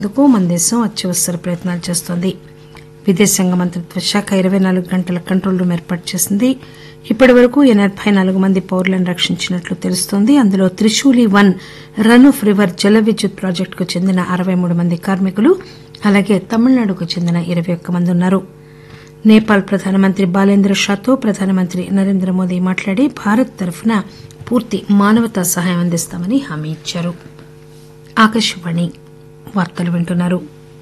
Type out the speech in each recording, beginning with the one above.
కు మన దేశం అత్యవసర ప్రయత్నాలు చేస్తోంది విదేశాంగ మంత్రిత్వ శాఖ ఇరవై నాలుగు గంటల కంట్రోల్ రూమ్ ఏర్పాటు చేసింది ఇప్పటి వరకు ఎనబై నాలుగు మంది పౌరులను రక్షించినట్లు తెలుస్తోంది అందులో Trishuli one run of river జల విద్యుత్ ప్రాజెక్టుకు చెందిన అరవై మూడు మంది కార్మికులు అలాగే తమిళనాడుకు చెందిన ఇరవై ఒక్క మంది ఉన్నారు నేపాల్ ప్రధానమంత్రి బాలేంద్ర షాతో ప్రధానమంత్రి నరేంద్ర మోదీ మాట్లాడి భారత్ తరఫున పూర్తి మానవతా సహాయం అందిస్తామని హామీ ఇచ్చారు ఆకాశవాణి వార్తలు వింటున్నారు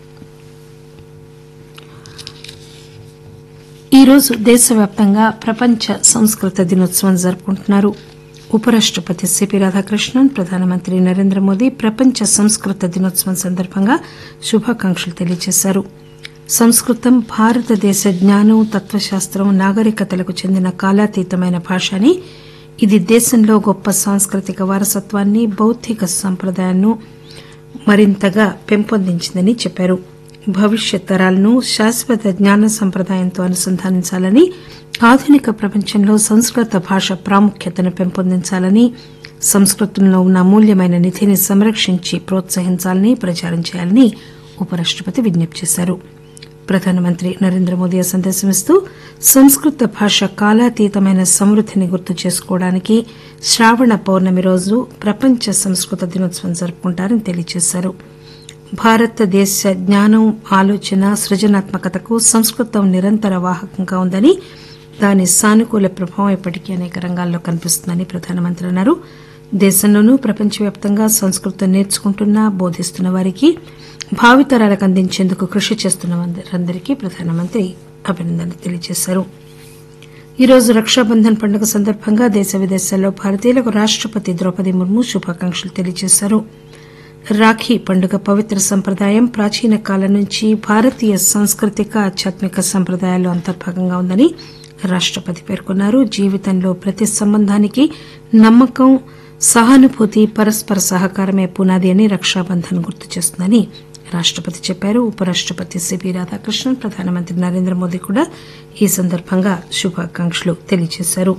ఈరోజు దేశవ్యాప్తంగా ప్రపంచ సంస్కృత దినోత్సవం జరుపుకుంటున్నారు ఉపరాష్టపతి సిపి రాధాకృష్ణన్ ప్రధానమంత్రి నరేంద్ర మోదీ ప్రపంచ సంస్కృత దినోత్సవం సందర్భంగా శుభాకాంక్షలు తెలియజేశారు సంస్కృతం భారతదేశ జ్ఞానం తత్వశాస్త్రం నాగరికతలకు చెందిన కాలాతీతమైన భాష అని ఇది దేశంలో గొప్ప సాంస్కృతిక వారసత్వాన్ని బౌద్దిక సంప్రదాయాన్ని మరింతగా పెంపొందించిందని చెప్పారు భవిష్యత్ తరాలను శాశ్వత జ్ఞాన సంప్రదాయంతో అనుసంధానించాలని ఆధునిక ప్రపంచంలో సంస్కృత భాష ప్రాముఖ్యతను పెంపొందించాలని సంస్కృతంలో ఉన్న అమూల్యమైన నిధిని సంరక్షించి ప్రోత్సహించాలని ప్రచారం చేయాలని ఉపరాష్టపతి విజ్ఞప్తి చేశారు ప్రధానమంత్రి నరేంద్ర మోదీ ఆ సందేశం ఇస్తూ సంస్కృత భాష కాలాతీతమైన సమృద్దిని గుర్తు చేసుకోవడానికి శ్రావణ పౌర్ణమి రోజు ప్రపంచ సంస్కృత దినోత్సవం జరుపుకుంటారని తెలియజేశారు భారతదేశ జ్ఞానం ఆలోచన సృజనాత్మకతకు సంస్కృతం నిరంతర వాహకంగా ఉందని దాని సానుకూల ప్రభావం ఇప్పటికీ అనేక రంగాల్లో కనిపిస్తుందని ప్రధానమంత్రి అన్నారు దేశంలోనూ ప్రపంచవ్యాప్తంగా సంస్కృతం నేర్చుకుంటున్న బోధిస్తున్న వారికి భావితరాలకు అందించేందుకు కృషి చేస్తున్న వారందరికీ ప్రధానమంత్రి అభినందనలు తెలియజేశారు ఈరోజు రక్షాబంధన్ పండుగ సందర్భంగా దేశ విదేశాల్లో భారతీయులకు రాష్టపతి ద్రౌపది ముర్ము శుభాకాంక్షలు తెలియజేశారు రాఖీ పండుగ పవిత్ర సంప్రదాయం ప్రాచీన కాలం నుంచి భారతీయ సాంస్కృతిక ఆధ్యాత్మిక సంప్రదాయాల్లో అంతర్భాగంగా ఉందని రాష్టపతి పేర్కొన్నారు జీవితంలో ప్రతి సంబంధానికి నమ్మకం సహానుభూతి పరస్పర సహకారమే పునాది అని రక్షాబంధన్ గుర్తు చేస్తుందని రాష్టపతి చెప్పారు ఉపరాష్టపతి సిపి రాధాకృష్ణన్ ప్రధానమంత్రి నరేంద్ర మోదీ కూడా ఈ సందర్భంగా శుభాకాంక్షలు తెలియజేశారు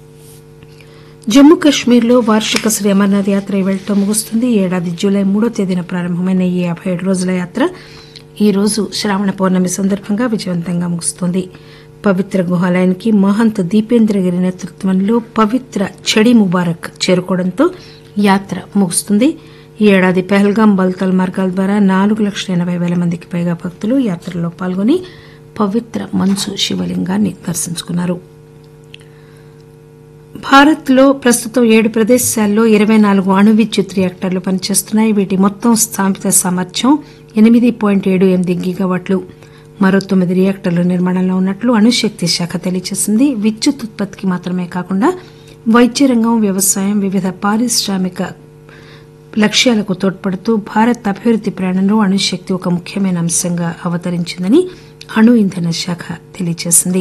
జమ్మూ కశ్మీర్లో వార్షిక శ్రీ అమర్నాథ్ యాత్ర ఇవాళతో ముగుస్తుంది ఈ ఏడాది జూలై మూడో తేదీన ప్రారంభమైన ఈ యాబై ఏడు రోజుల యాత్ర ఈ రోజు శ్రావణ పౌర్ణమి సందర్భంగా విజయవంతంగా ముగుస్తోంది పవిత్ర గుహాలయానికి మహంత్ దీపేంద్రగిరి నేతృత్వంలో పవిత్ర చెడి ముబారక్ చేరుకోవడంతో యాత్ర ముగుస్తుంది ఈ ఏడాది పెహల్గాం బల్తాల్ మార్గాల ద్వారా నాలుగు లక్షల ఎనబై పేల మందికి పైగా భక్తులు యాత్రలో పాల్గొని పవిత్ర మంచు శివలింగాన్ని దర్శించుకున్నారు భారత్ లో ప్రస్తుతం ఏడు ప్రదేశాల్లో ఇరవై నాలుగు అణు విద్యుత్ రియాక్టర్లు పనిచేస్తున్నాయి వీటి మొత్తం స్థాపిత సామర్థ్యం ఎనిమిది పాయింట్ ఏడు ఎనిమిది గిగావాట్లు మరో తొమ్మిది రియాక్టర్లు నిర్మాణంలో ఉన్నట్లు అణుశక్తి శాఖ తెలియజేసింది విద్యుత్ ఉత్పత్తికి మాత్రమే కాకుండా వైద్య రంగం వ్యవసాయం వివిధ పారిశ్రామిక లక్ష్యాలకు తోడ్పడుతూ భారత్ అభివృద్ది ప్రయాణంలో అణుశక్తి ఒక ముఖ్యమైన అంశంగా అవతరించిందని అణు ఇంధన శాఖ తెలియజేసింది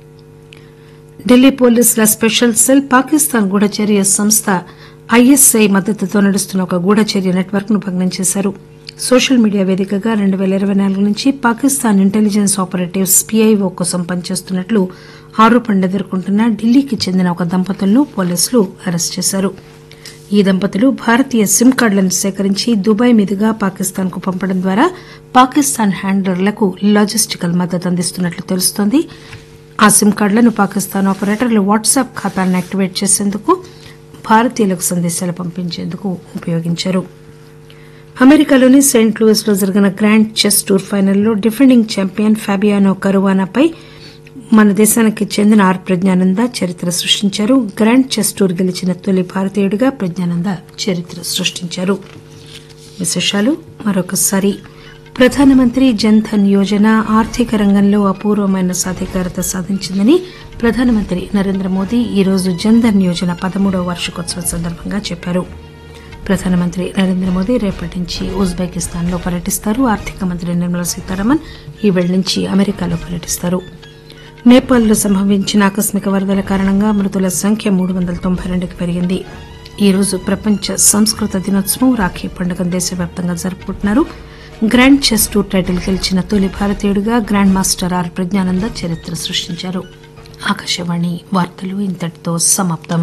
ఢిల్లీ పోలీసుల స్పెషల్ సెల్ పాకిస్తాన్ గూఢచర్య సంస్థ ఐఎస్ఐ మద్దతుతో నడుస్తున్న ఒక గూఢచర్య నెట్వర్క్ ను భగ్నం చేశారు సోషల్ మీడియా వేదికగా రెండు పేల ఇరవై నాలుగు నుంచి పాకిస్తాన్ ఇంటెలిజెన్స్ ఆపరేటివ్స్ పీఐఓ కోసం పనిచేస్తున్నట్లు ఆరోపణలు ఎదుర్కొంటున్న ఢిల్లీకి చెందిన ఒక దంపతులను పోలీసులు అరెస్టు చేశారు ఈ దంపతులు భారతీయ సిమ్ కార్డులను సేకరించి దుబాయ్ మీదుగా పాకిస్తాన్ కు పంపడం ద్వారా పాకిస్తాన్ హ్యాండలర్లకు లాజిస్టికల్ మద్దతు అందిస్తున్నట్లు తెలుస్తోంది ఆ సిమ్ కార్డులను పాకిస్తాన్ ఆపరేటర్లు వాట్సాప్ ఖాతాలను యాక్టివేట్ చేసేందుకు భారతీయులకు సందేశాలు పంపించేందుకు ఉపయోగించారు అమెరికాలోని సెయింట్ లూయిస్ లో జరిగిన గ్రాండ్ చెస్ టూర్ ఫైనల్లో డిఫెండింగ్ ఛాంపియన్ ఫాబియానో కరువానాపై మన దేశానికి చెందిన ఆర్ ప్రజ్ఞానంద చరిత్ర సృష్టించారు గ్రాండ్ చెస్ టూర్ గెలిచిన తొలి భారతీయుడిగా ప్రజ్ఞానంద చరిత్ర సృష్టించారు విశేషాలు మరొకసారి ప్రధానమంత్రి జన్ధన్ యోజన ఆర్థిక రంగంలో అపూర్వమైన సాధికారత సాధించిందని ప్రధానమంత్రి నరేంద్ర మోదీ ఈరోజు జన్ధన్ యోజన పదమూడవ వార్షికోత్సవం సందర్భంగా చెప్పారు ప్రధానమంత్రి నరేంద్ర మోదీ రేపటి నుంచి ఉజ్బెకిస్తాన్ లో పర్యటిస్తారు ఆర్థిక మంత్రి నిర్మలా సీతారామన్ ఈ వేళ నుంచి అమెరికాలో పర్యటిస్తారు నేపాల్లో సంభవించిన ఆకస్మిక వరదల కారణంగా మృతుల సంఖ్య మూడు వందల తొంభై రెండుకి పెరిగింది ఈ రోజు ప్రపంచ సంస్కృత దినోత్సవం రాఖీ పండుగ దేశవ్యాప్తంగా జరుపుకుంటున్నారు గ్రాండ్ చెస్ టూర్ టైటిల్ గెలిచిన తొలి భారతీయుడిగా గ్రాండ్ మాస్టర్ ఆర్ ప్రజ్ఞానంద చరిత్ర సృష్టించారు ఆకాశవాణి వార్తలు ఇంతటితో సమాప్తం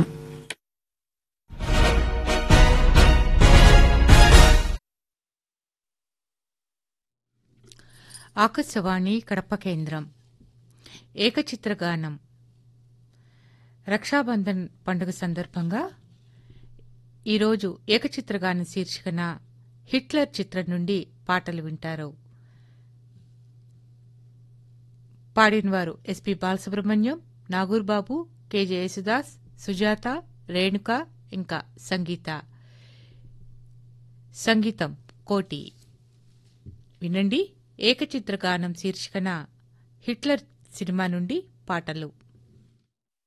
ఆకాశవాణి కడప కేంద్రం ఏకచిత్రగానం రక్షాబంధన్ పండుగ సందర్భంగా ఈరోజు ఏకచిత్రగానం శీర్షికన హిట్లర్ చిత్రం నుండి పాటలు వింటారు పాడినవారు ఎస్పి బాలసుబ్రహ్మణ్యం నాగూర్ బాబు కెజే యేసుదాస్ సుజాత రేణుక ఇంకా సంగీత సంగీతం కోటి వినండి ఏకచిత్రగానం శీర్షికన హిట్లర్ సినిమా నుండి పాటలు